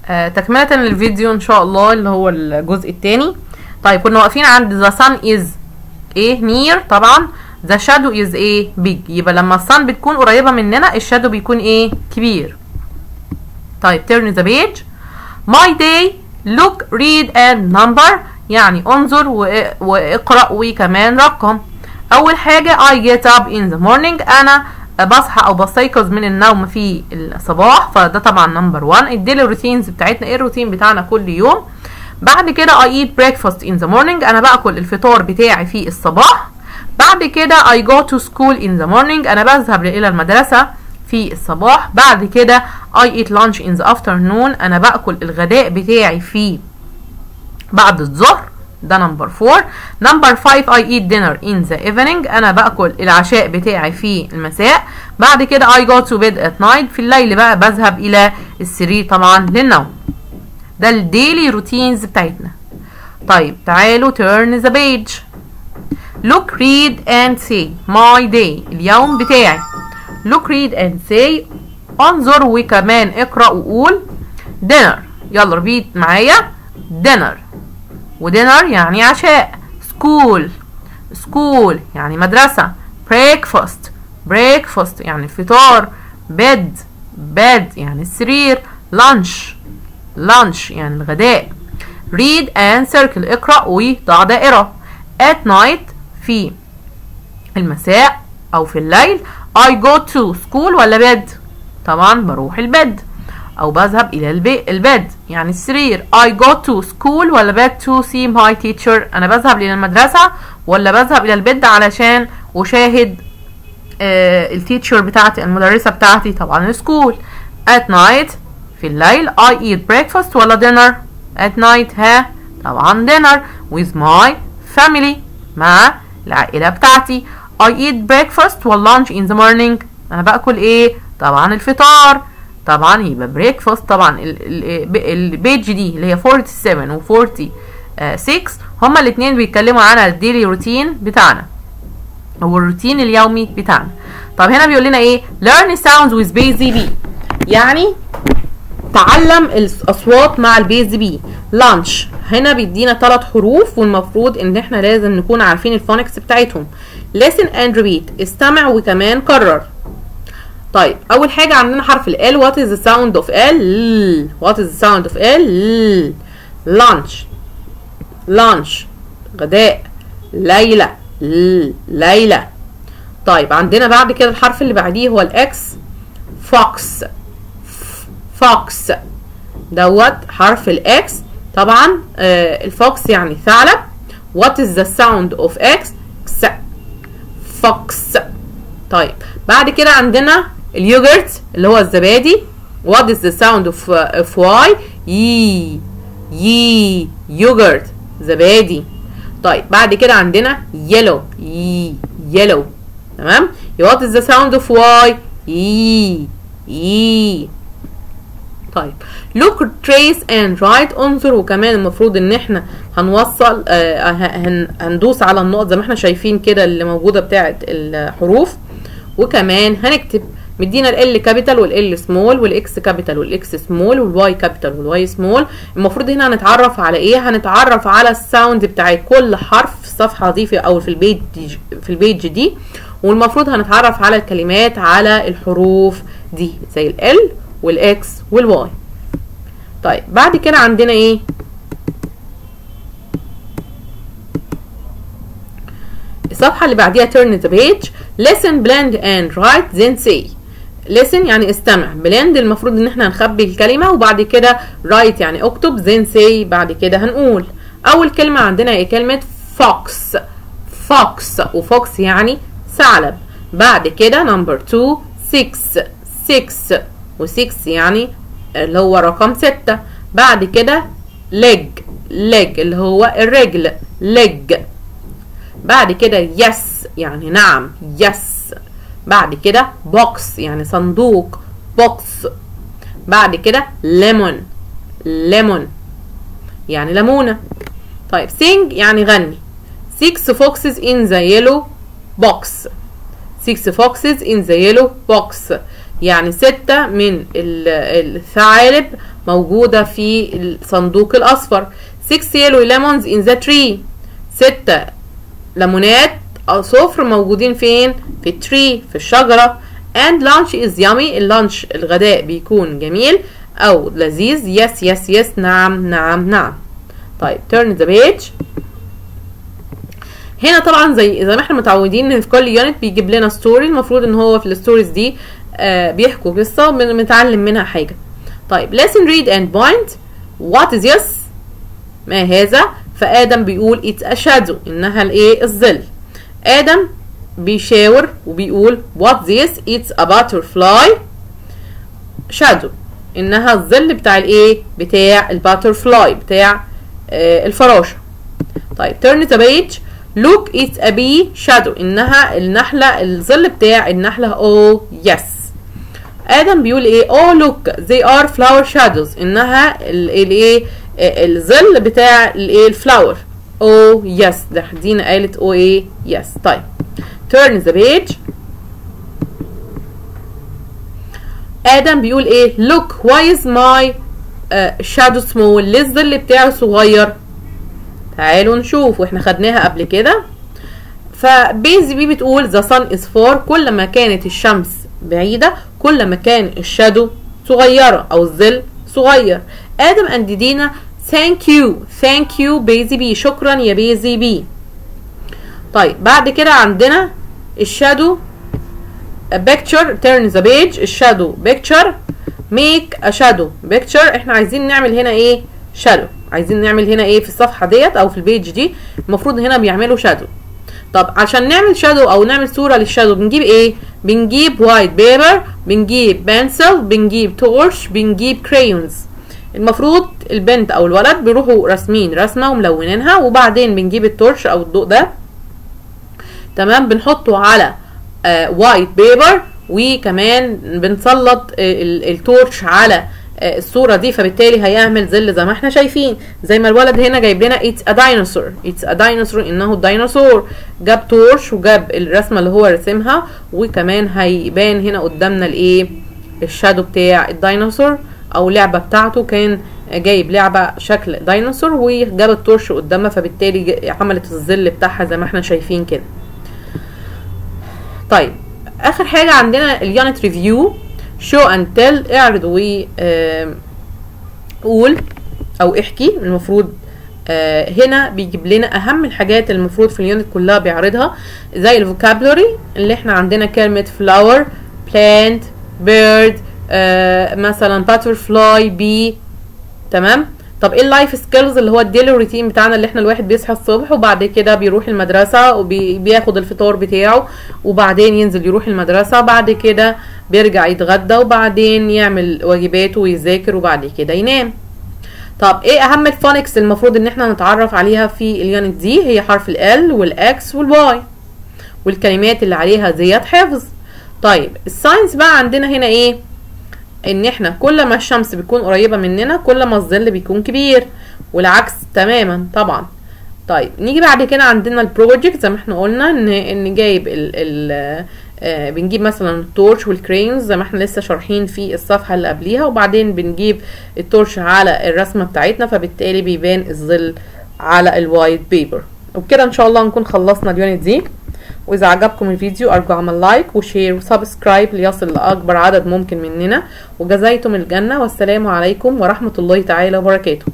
آه تكملة للفيديو ان شاء الله اللي هو الجزء الثاني طيب كنا واقفين عند the sun is ايه near طبعا the shadow is ايه big يبقى لما الصن بتكون قريبة مننا الشادو بيكون ايه كبير طيب turn the page my day look read and number يعني انظر و- واقرأ وكمان رقم اول حاجة I get up in the morning انا بصحى او بستيقظ من النوم في الصباح فده طبعا نمبر 1 الديلي روتينز بتاعتنا ايه الروتين بتاعنا كل يوم بعد كده I eat breakfast in the morning انا باكل الفطار بتاعي في الصباح بعد كده I go to school in the morning انا بذهب الى المدرسة في الصباح بعد كده I eat lunch in the afternoon انا باكل الغداء بتاعي في بعد الظهر ده نمبر 4 نمبر 5 I eat dinner in the evening انا باكل العشاء بتاعي في المساء بعد كده I go to bed at night في الليل بقى بذهب الى السرير طبعا للنوم ده الديلي روتينز بتاعتنا طيب تعالوا turn the page look read and say my day اليوم بتاعي look read and say انظر وكمان اقرأ وقول dinner يلا repeat معايا dinner ودينر يعني عشاء school school يعني مدرسة breakfast breakfast يعني الفطار bed bed يعني السرير lunch lunch يعني الغداء read and circle اقرأ وضع دائرة at night في المساء أو في الليل I go to school ولا bed طبعا بروح البيت أو بذهب إلى البي البيت يعني السرير I go to school ولا bed to see my teacher أنا بذهب إلى المدرسة ولا بذهب إلى البيت علشان أشاهد آه التيتشر بتاعتي المدرسة بتاعتي طبعا السكول at night في الليل I eat breakfast ولا dinner at night ها طبعا dinner with my family مع العائلة بتاعتي I eat breakfast ولا lunch in the morning أنا بأكل إيه طبعا الفطار طبعا يبقى breakfast طبعا ال- ال- البيج دي اللي هي 47 و 46 هما الاتنين بيتكلموا عن الديلي روتين بتاعنا هو الروتين اليومي بتاعنا طب هنا بيقول لنا ايه learn sounds with base B يعني تعلم الاصوات مع البيز بي لانش هنا بيدينا ثلاث حروف والمفروض ان احنا لازم نكون عارفين الفونكس بتاعتهم listen and repeat استمع وكمان كرر طيب اول حاجه عندنا حرف ال L what is the sound of L what is the sound of L lunch lunch غداء ليلى ل- ليلى طيب عندنا بعد كده الحرف اللي بعديه هو الاكس فوكس فوكس دوت حرف الاكس طبعا آه الفوكس يعني ثعلب what is the sound of x كس فوكس طيب بعد كده عندنا اليوجرت اللي هو الزبادي what is the sound of, of y يي يي يوجرت زبادي طيب بعد كده عندنا yellow يي yellow تمام what is the sound of y يي يي طيب look trace and write انظر وكمان المفروض ان احنا هنوصل آه هن هندوس على النقط زي ما احنا شايفين كده اللي موجوده بتاعه الحروف وكمان هنكتب مدينا ال كابيتال والال سمول والاكس كابيتال والاكس سمول والواي كابيتال والواي سمول المفروض هنا هنتعرف على ايه هنتعرف على الساوند بتاع كل حرف في الصفحه دي في او في البيج في البيج دي والمفروض هنتعرف على الكلمات على الحروف دي زي ال والاكس والواي طيب بعد كده عندنا ايه الصفحة اللي بعديها turn the page listen blend and write then say listen يعني استمع blend المفروض ان احنا هنخبي الكلمة وبعد كده write يعني اكتب then say بعد كده هنقول اول كلمة عندنا هي كلمة fox fox وفوكس يعني ثعلب بعد كده number two six six و6 يعني اللي هو رقم ستة بعد كده leg leg اللي هو الرجل leg بعد كده yes يعني نعم yes بعد كده box يعني صندوق box بعد كده lemon lemon يعني ليمونة طيب sing يعني غني six foxes in the yellow box six foxes in the yellow box يعني ستة من الثعالب موجودة في الصندوق الأصفر 6 yellow lemons in the tree ستة ليمونات صفر موجودين فين في التري في الشجرة and lunch is yummy اللانش الغداء بيكون جميل أو لذيذ yes yes yes نعم نعم نعم طيب turn the page هنا طبعا زي زي ما احنا متعودين ان في كل يونت بيجيب لنا ستوري المفروض ان هو في الستوريز دي آه بيحكوا قصه بنتعلم منها حاجه طيب listen read and point what is yes ما هذا فادم بيقول it's a shadow انها الايه الظل ادم بيشاور وبيقول what this it's a butterfly shadow انها الظل بتاع الايه بتاع الباترفلاي بتاع آه الفراشه طيب turn the page look it's a bee shadow انها النحله الظل بتاع النحله oh yes ادم بيقول ايه oh look they are flower shadows انها الايه الظل بتاع الايه الفلاور oh yes ده دينا قالت oh ايه yes طيب turn the page ادم بيقول ايه look why is my uh, shadow small ليه الظل بتاعه صغير تعالوا نشوف واحنا خدناها قبل كده فبيزي بي بتقول the sun is far كل ما كانت الشمس بعيدة كل ما كان الشادو صغيرة او الظل صغير ادم اند دينا thank you thank you بيزي بي شكرا يا بيزي بي طيب بعد كده عندنا الشادو picture turn the page الشادو picture make a shadow picture احنا عايزين نعمل هنا ايه shadow عايزين نعمل هنا ايه في الصفحه ديت او في البيج دي المفروض هنا بيعملوا شادو طب عشان نعمل شادو او نعمل صوره للشادو بنجيب ايه بنجيب وايت بيبر بنجيب بنسل بنجيب تورش بنجيب كريونز المفروض البنت او الولد بيروحوا راسمين رسمه وملونينها وبعدين بنجيب التورش او الضوء ده تمام بنحطه على آه وايت بيبر وكمان بنسلط آه التورش على الصورة دي فبالتالي هيعمل ظل زي ما احنا شايفين زي ما الولد هنا جايب لنا اتس ا دايناصور اتس ا دايناصور انه الديناصور جاب تورش وجاب الرسمة اللي هو رسمها وكمان هيبان هنا قدامنا الايه الشادو بتاع الديناصور او لعبة بتاعته كان جايب لعبة شكل ديناصور وجاب التورش قدامها فبالتالي عملت الظل بتاعها زي ما احنا شايفين كده طيب اخر حاجة عندنا اليونت ريفيو show and tell اعرض و قول او احكي المفروض آه هنا بيجيب لنا اهم الحاجات اللي المفروض في اليونت كلها بيعرضها زي الفوكابلوري اللي احنا عندنا كلمة flower plant bird آه مثلا butterfly bee تمام طب ايه اللايف سكيلز اللي هو الديلي روتين بتاعنا اللي احنا الواحد بيصحى الصبح وبعد كده بيروح المدرسة وبياخد الفطار بتاعه وبعدين ينزل يروح المدرسة بعد كده بيرجع يتغدى وبعدين يعمل واجباته ويذاكر وبعد كده ينام طب ايه اهم الفونكس المفروض ان احنا نتعرف عليها في اليونت دي هي حرف ال والاكس والواي والكلمات اللي عليها ديت حفظ طيب الساينس بقى عندنا هنا ايه ان احنا كل ما الشمس بتكون قريبة مننا كل ما الظل بيكون كبير والعكس تماما طبعا طيب نيجي بعد كده عندنا البروجكت زي ما احنا قلنا ان ان جايب ال ال آه بنجيب مثلا التورش والكرينز زي ما احنا لسه شارحين في الصفحه اللي قبليها وبعدين بنجيب التورش على الرسمه بتاعتنا فبالتالي بيبان الظل على الوايت بيبر وبكده ان شاء الله نكون خلصنا اليونت دي واذا عجبكم الفيديو ارجو اعمل لايك وشير وسبسكرايب ليصل لاكبر عدد ممكن مننا وجزايتم الجنه والسلام عليكم ورحمه الله تعالى وبركاته